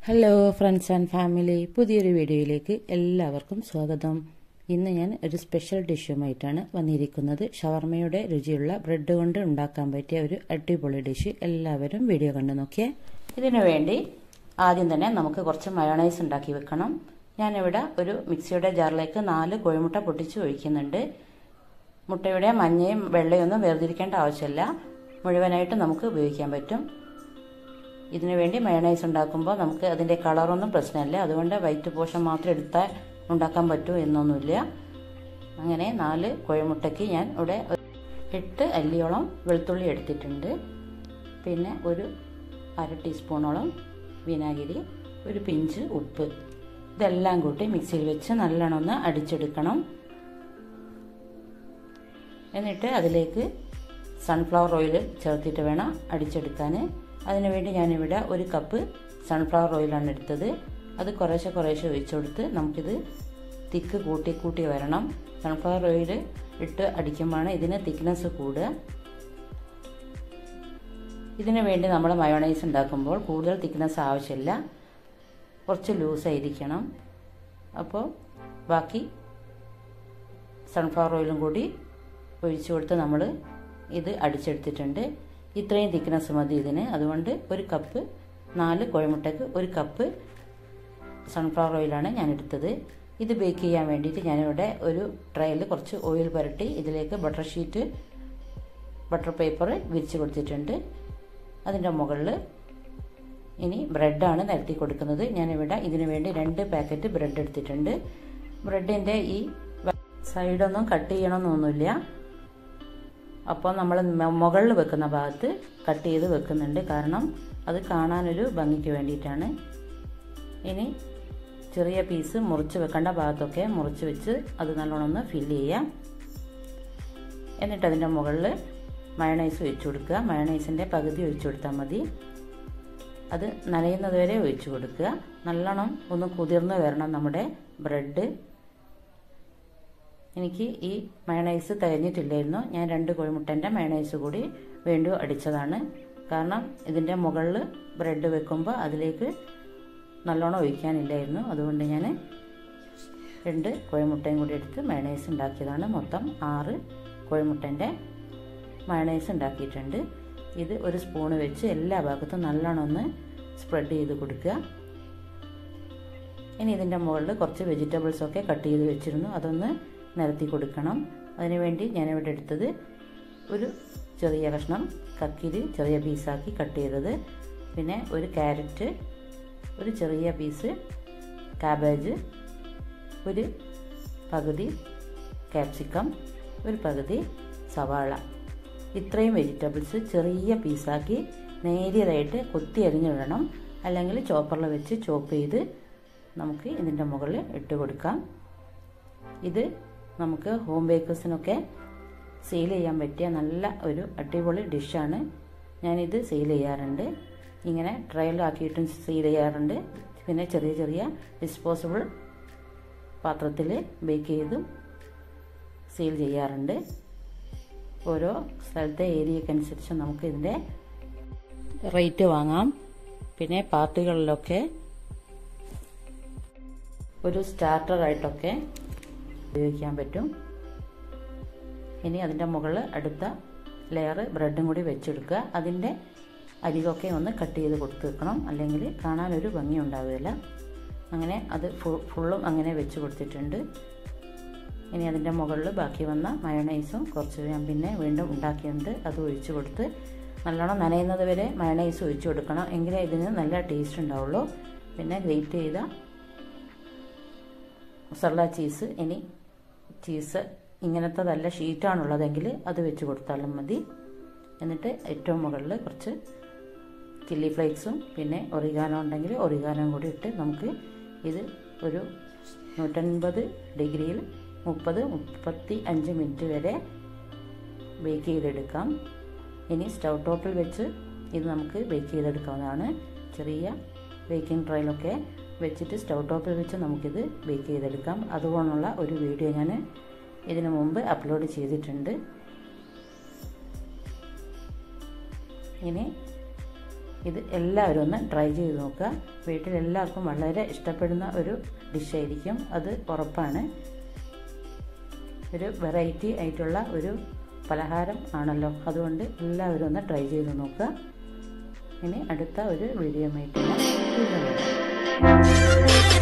hello friends and family പുതിയൊരു വീഡിയോയിലേക്ക് എല്ലാവർക്കും സ്വാഗതം ഇന്ന് ഞാൻ ഒരു സ്പെഷ്യൽ ഡിഷുമായിട്ടാണ് വന്നിരിക്കുന്നത് ഷവർമയുടെ രുചിയുള്ള ബ്രെഡ് കൊണ്ട് ഉണ്ടാക്കാൻ പറ്റിയ ഒരു അടിപൊളി ഡിഷ് എല്ലാവരും വീഡിയോ കണ്ടു നോക്കിയേ ഇതിനു വേണ്ടി ആദ്യം തന്നെ നമുക്ക് കുറച്ച് മയോണൈസ് ഉണ്ടാക്കി വെക്കണം ഞാനിവിടെ ഒരു മിക്സിയുടെ ജാറിലേക്ക് നാല് കോഴിമുട്ട പൊട്ടിച്ച് ഒഴിക്കുന്നുണ്ട് മുട്ടയുടെ മഞ്ഞയും വെള്ളയൊന്നും വേർതിരിക്കേണ്ട ആവശ്യമില്ല മുഴുവനായിട്ട് നമുക്ക് ഉപയോഗിക്കാൻ പറ്റും ഇതിനു വേണ്ടി മയണൈസ് ഉണ്ടാക്കുമ്പോൾ നമുക്ക് അതിൻ്റെ കളറൊന്നും പ്രശ്നമില്ല അതുകൊണ്ട് വൈറ്റ് പോഷൻ മാത്രം എടുത്താൽ ഉണ്ടാക്കാൻ പറ്റൂ എന്നൊന്നുമില്ല അങ്ങനെ നാല് കോഴിമുട്ടയ്ക്ക് ഞാൻ ഇവിടെ എട്ട് അല്ലിയോളം വെളുത്തുള്ളി എടുത്തിട്ടുണ്ട് പിന്നെ ഒരു അര ടീസ്പൂണോളം വിനാഗിരി ഒരു പിഞ്ച് ഉപ്പ് ഇതെല്ലാം കൂട്ടി മിക്സിയിൽ വെച്ച് നല്ലോണം ഒന്ന് അടിച്ചെടുക്കണം എന്നിട്ട് അതിലേക്ക് സൺഫ്ലവർ ഓയിൽ ചേർത്തിട്ട് വേണം അടിച്ചെടുക്കാൻ അതിനുവേണ്ടി ഞാനിവിടെ ഒരു കപ്പ് സൺഫ്ലവർ ഓയിലാണ് എടുത്തത് അത് കുറേശ്ശെ കുറേശ്ശെ ഒഴിച്ചു കൊടുത്ത് നമുക്കിത് തിക്ക് കൂട്ടി കൂട്ടി വരണം സൺഫ്ലവർ ഓയിൽ ഇട്ട് അടിക്കുമ്പോഴാണ് ഇതിന് തിക്നെസ് കൂടുക ഇതിനു വേണ്ടി നമ്മൾ മയോണൈസ് ഉണ്ടാക്കുമ്പോൾ കൂടുതൽ തിക്നെസ് ആവശ്യമില്ല കുറച്ച് ലൂസായിരിക്കണം അപ്പോൾ ബാക്കി സൺഫ്ലവർ ഓയിലും കൂടി ഒഴിച്ചു കൊടുത്ത് നമ്മൾ ഇത് അടിച്ചെടുത്തിട്ടുണ്ട് ഇത്രയും തിക്നെസ് മതി ഇതിന് അതുകൊണ്ട് ഒരു കപ്പ് നാല് കോഴിമുട്ടയ്ക്ക് ഒരു കപ്പ് സൺഫ്ലവർ ഓയിലാണ് ഞാൻ എടുത്തത് ഇത് ബേക്ക് ചെയ്യാൻ വേണ്ടിയിട്ട് ഞാനിവിടെ ഒരു ട്രേയിൽ കുറച്ച് ഓയിൽ പുരട്ടി ഇതിലേക്ക് ബട്ടർ ഷീറ്റ് ബട്ടർ പേപ്പർ വിരിച്ച് കൊടുത്തിട്ടുണ്ട് അതിൻ്റെ മുകളിൽ ഇനി ബ്രെഡാണ് നിരത്തി കൊടുക്കുന്നത് ഞാനിവിടെ ഇതിനു വേണ്ടി രണ്ട് പാക്കറ്റ് ബ്രെഡ് എടുത്തിട്ടുണ്ട് ബ്രെഡിൻ്റെ ഈ സൈഡൊന്നും കട്ട് ചെയ്യണമെന്നൊന്നുമില്ല അപ്പോൾ നമ്മൾ മുകളിൽ വെക്കുന്ന ഭാഗത്ത് കട്ട് ചെയ്ത് വെക്കുന്നുണ്ട് കാരണം അത് കാണാനൊരു ഭംഗിക്ക് വേണ്ടിയിട്ടാണ് ഇനി ചെറിയ പീസ് മുറിച്ച് വെക്കേണ്ട ഭാഗത്തൊക്കെ മുറിച്ച് വെച്ച് അത് നല്ലോണം ഒന്ന് ഫില്ല് ചെയ്യാം എന്നിട്ട് അതിൻ്റെ മുകളിൽ മയണൈസ് ഒഴിച്ചു കൊടുക്കുക മയണൈസിൻ്റെ പകുതി ഒഴിച്ചു കൊടുത്താൽ മതി അത് നനയുന്നത് വരെ ഒഴിച്ചു കൊടുക്കുക നല്ലോണം ഒന്ന് കുതിർന്ന് വരണം നമ്മുടെ ബ്രെഡ് എനിക്ക് ഈ മയണൈസ് തികഞ്ഞിട്ടില്ലായിരുന്നു ഞാൻ രണ്ട് കോഴിമുട്ടൻ്റെ മയണൈസ് കൂടി വീണ്ടും അടിച്ചതാണ് കാരണം ഇതിൻ്റെ മുകളിൽ ബ്രെഡ് വെക്കുമ്പോൾ അതിലേക്ക് നല്ലോണം ഒഴിക്കാനില്ലായിരുന്നു അതുകൊണ്ട് ഞാൻ രണ്ട് കോഴിമുട്ടയും കൂടി എടുത്ത് മയണൈസ് ഉണ്ടാക്കിയതാണ് മൊത്തം ആറ് കോഴിമുട്ടൻ്റെ മയണൈസ് ഉണ്ടാക്കിയിട്ടുണ്ട് ഇത് ഒരു സ്പൂണ് വെച്ച് എല്ലാ ഭാഗത്തും നല്ലോണം ഒന്ന് സ്പ്രെഡ് ചെയ്ത് കൊടുക്കുക ഇനി ഇതിൻ്റെ മുകളിൽ കുറച്ച് വെജിറ്റബിൾസൊക്കെ കട്ട് ചെയ്ത് വെച്ചിരുന്നു അതൊന്ന് നിരത്തി കൊടുക്കണം അതിനുവേണ്ടി ഞാനിവിടെ എടുത്തത് ഒരു ചെറിയ കഷ്ണം കക്കിരി ചെറിയ പീസാക്കി കട്ട് ചെയ്തത് പിന്നെ ഒരു ക്യാരറ്റ് ഒരു ചെറിയ പീസ് കാബേജ് ഒരു പകുതി ക്യാപ്സിക്കം ഒരു പകുതി സവാള ഇത്രയും വെജിറ്റബിൾസ് ചെറിയ പീസാക്കി നേരിയതായിട്ട് കൊത്തി അരിഞ്ഞിടണം അല്ലെങ്കിൽ ചോപ്പറിൽ വെച്ച് ചോപ്പ് ചെയ്ത് നമുക്ക് ഇതിൻ്റെ മുകളിൽ ഇട്ട് കൊടുക്കാം ഇത് നമുക്ക് ഹോം ബേക്കേഴ്സിനൊക്കെ സെയിൽ ചെയ്യാൻ പറ്റിയ നല്ല ഒരു അടിപൊളി ഡിഷാണ് ഞാനിത് സെയിൽ ചെയ്യാറുണ്ട് ഇങ്ങനെ ട്രയലാക്കിയിട്ടും സെയിൽ ചെയ്യാറുണ്ട് പിന്നെ ചെറിയ ചെറിയ ഡിസ്പോസിബിൾ പാത്രത്തിൽ ബേക്ക് ചെയ്തും സെയിൽ ചെയ്യാറുണ്ട് ഓരോ സ്ഥലത്തെ ഏരിയക്കനുസരിച്ച് നമുക്ക് ഇതിൻ്റെ റേറ്റ് വാങ്ങാം പിന്നെ പാർട്ടികളിലൊക്കെ ഒരു സ്റ്റാർട്ടറായിട്ടൊക്കെ ഉപയോഗിക്കാൻ പറ്റും ഇനി അതിൻ്റെ മുകളിൽ അടുത്ത ലെയർ ബ്രെഡും കൂടി വെച്ചെടുക്കുക അതിൻ്റെ അരികൊക്കെ ഒന്ന് കട്ട് ചെയ്ത് കൊടുത്ത് വെക്കണം അല്ലെങ്കിൽ കാണാനൊരു ഭംഗി ഉണ്ടാവുകയില്ല അങ്ങനെ അത് ഫുള്ളും അങ്ങനെ വെച്ച് കൊടുത്തിട്ടുണ്ട് ഇനി അതിൻ്റെ മുകളിൽ ബാക്കി വന്ന മയണൈസും കുറച്ച് ഞാൻ പിന്നെ വീണ്ടും ഉണ്ടാക്കിയുണ്ട് അത് ഒഴിച്ച് കൊടുത്ത് നല്ലോണം നനയുന്നത് വരെ മയണൈസ് ഒഴിച്ച് കൊടുക്കണം എങ്കിലേ ഇതിന് നല്ല ടേസ്റ്റ് ഉണ്ടാവുള്ളൂ പിന്നെ ഗ്രേറ്റ് ചെയ്ത മസാല ചീസ് ഇനി ചീസ് ഇങ്ങനത്തതല്ല ഷീറ്റാണുള്ളതെങ്കിൽ അത് വെച്ച് കൊടുത്താലും മതി എന്നിട്ട് ഏറ്റവും മുകളിൽ കുറച്ച് ചില്ലി ഫ്ലേക്സും പിന്നെ ഒറിഗാനോ ഉണ്ടെങ്കിൽ ഒറിഗാനോ കൂടി ഇട്ട് നമുക്ക് ഇത് ഒരു നൂറ്റൻപത് ഡിഗ്രിയിൽ മുപ്പത് മുപ്പത്തി അഞ്ച് മിനിറ്റ് വരെ ബേക്ക് ചെയ്തെടുക്കാം ഇനി സ്റ്റൗ ടോപ്പിൽ വെച്ച് ഇത് നമുക്ക് ബേക്ക് ചെയ്തെടുക്കാവുന്നതാണ് ചെറിയ ബേക്കിംഗ് ട്രൈലൊക്കെ വെച്ചിട്ട് സ്റ്റൗ ടോപ്പിൽ വെച്ച് നമുക്കിത് ബേക്ക് ചെയ്തെടുക്കാം അതുകൊണ്ടുള്ള ഒരു വീഡിയോ ഞാൻ ഇതിനു മുമ്പ് അപ്ലോഡ് ചെയ്തിട്ടുണ്ട് ഇനി ഇത് എല്ലാവരും ഒന്ന് ട്രൈ ചെയ്ത് നോക്കുക വീട്ടിൽ എല്ലാവർക്കും വളരെ ഇഷ്ടപ്പെടുന്ന ഒരു ഡിഷായിരിക്കും അത് ഉറപ്പാണ് ഒരു വെറൈറ്റി ആയിട്ടുള്ള ഒരു പലഹാരം ആണല്ലോ അതുകൊണ്ട് എല്ലാവരും ഒന്ന് ട്രൈ ചെയ്ത് നോക്കുക ഇനി അടുത്ത ഒരു വീഡിയോ ആയിട്ട് ഞാൻ വീണ്ടും വരാം